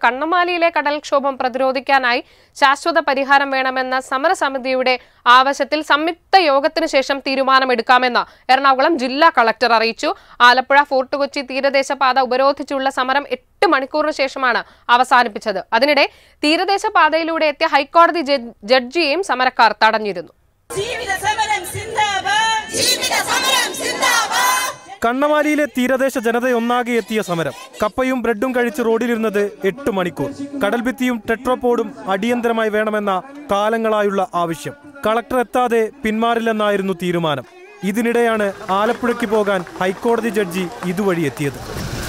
കണ്ണമാലിയിലെ കടൽക്ഷോഭം പ്രതിരോധിക്കാനായി ശാശ്വത പരിഹാരം വേണമെന്ന സമരസമിതിയുടെ ആവശ്യത്തിൽ സംയുക്ത യോഗത്തിന് ശേഷം തീരുമാനമെടുക്കാമെന്ന് എറണാകുളം ജില്ലാ കളക്ടർ അറിയിച്ചു ആലപ്പുഴ ഫോർട്ട് കൊച്ചി തീരദേശ പാത ഉപരോധിച്ചുള്ള സമരം എട്ട് മണിക്കൂറിന് ശേഷമാണ് അവസാനിപ്പിച്ചത് അതിനിടെ തീരദേശ പാതയിലൂടെ എത്തിയ ഹൈക്കോടതി ജഡ്- ജഡ്ജിയെയും സമരക്കാർ തടഞ്ഞിരുന്നു ജീവിത സമരം സിന്ദാബാദ് ജീവിത സമരം സിന്ദാബാദ് കണ്ണമാലിയിലെ തീരദേശ ജനതയൊന്നാകെ എത്തിയ സമരം കപ്പയും ബ്രെഡും കഴിച്ച് റോഡിലിരുന്നത് എട്ട് മണിക്കൂർ കടൽഭിത്തിയും ടെട്രോപോഡും അടിയന്തരമായി വേണമെന്ന കാലങ്ങളായുള്ള ആവശ്യം കളക്ടർ എത്താതെ പിന്മാറില്ലെന്നായിരുന്നു തീരുമാനം ഇതിനിടെയാണ് ആലപ്പുഴയ്ക്ക് പോകാൻ ഹൈക്കോടതി ജഡ്ജി ഇതുവഴി എത്തിയത്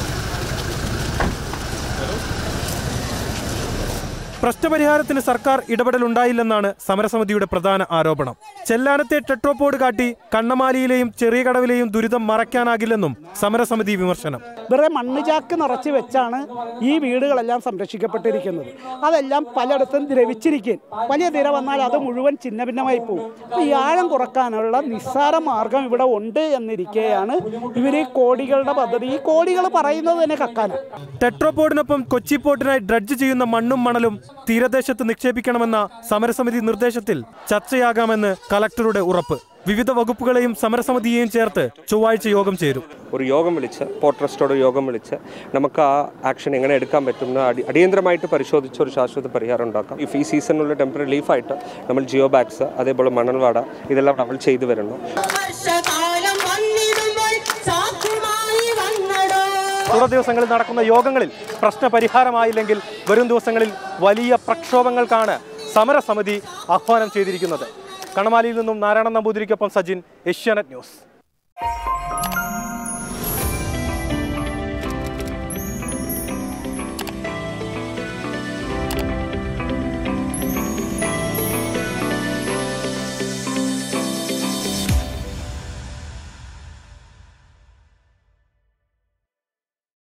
പ്രശ്നപരിഹാരത്തിന് സർക്കാർ ഇടപെടലുണ്ടായില്ലെന്നാണ് സമരസമിതിയുടെ പ്രധാന ആരോപണം ചെല്ലാനത്തെ ടെട്രോപോഡ് കാട്ടി കണ്ണമാലിയിലെയും ചെറിയ കടവിലെയും ദുരിതം മറയ്ക്കാനാകില്ലെന്നും സമരസമിതി വിമർശനം വെറുതെ മണ്ണ് ചാക്ക് നിറച്ച് വെച്ചാണ് ഈ വീടുകളെല്ലാം സംരക്ഷിക്കപ്പെട്ടിരിക്കുന്നത് അതെല്ലാം പലയിടത്തും ദ്രവിച്ചിരിക്കും വലിയ തിര വന്നാൽ അത് മുഴുവൻ ഛിന്നഭിന്നമായി പോകും അപ്പോൾ ഈ ആഴം കുറക്കാനുള്ള നിസ്സാര മാർഗം ഇവിടെ ഉണ്ട് എന്നിരിക്കെയാണ് ഇവർ ഈ കോടികളുടെ പദ്ധതി ഈ കോടികൾ പറയുന്നത് തന്നെ കക്കാനാണ് ടെട്രോപോഡിനൊപ്പം കൊച്ചി പോർട്ടിനായി ഡ്രഡ്ജ് ചെയ്യുന്ന മണ്ണും മണലും തീരദേശത്ത് നിക്ഷേപിക്കണമെന്ന സമരസമിതി നിർദ്ദേശത്തിൽ ചർച്ചയാകാമെന്ന് കലക്ടറുടെ ഉറപ്പ് വിവിധ വകുപ്പുകളെയും സമരസമിതിയെയും ചേർത്ത് ചൊവ്വാഴ്ച യോഗം ചേരും ഒരു യോഗം വിളിച്ച് പോർട്ട് ട്രസ്റ്റോട് യോഗം വിളിച്ച് നമുക്ക് ആ ആക്ഷൻ എങ്ങനെ എടുക്കാൻ പറ്റും എന്ന് അടി അടിയന്തരമായിട്ട് പരിശോധിച്ച് ഒരു ശാശ്വത പരിഹാരം ഉണ്ടാക്കാം ഇഫ് ഈ സീസണിലുള്ള ടെമ്പററി റിലീഫായിട്ട് നമ്മൾ ജിയോ ബാഗ്സ് അതേപോലെ മണൽവാട ഇതെല്ലാം നമ്മൾ ചെയ്തു വരുന്നു വർഷകാലം വന്നിടുമ്പോൾ സാധ്യമായി വന്നടോ തുടർ ദിവസങ്ങളിൽ നടക്കുന്ന യോഗങ്ങളിൽ പ്രശ്ന പരിഹാരമായില്ലെങ്കിൽ വരും ദിവസങ്ങളിൽ വലിയ പ്രക്ഷോഭങ്ങൾക്കാണ് സമരസമിതി ആഹ്വാനം ചെയ്തിരിക്കുന്നത് കണമാലിയിൽ നിന്നും നാരായണൻ നമ്പൂതിരിക്കൊപ്പം സജിൻ ഏഷ്യാനെറ്റ് ന്യൂസ്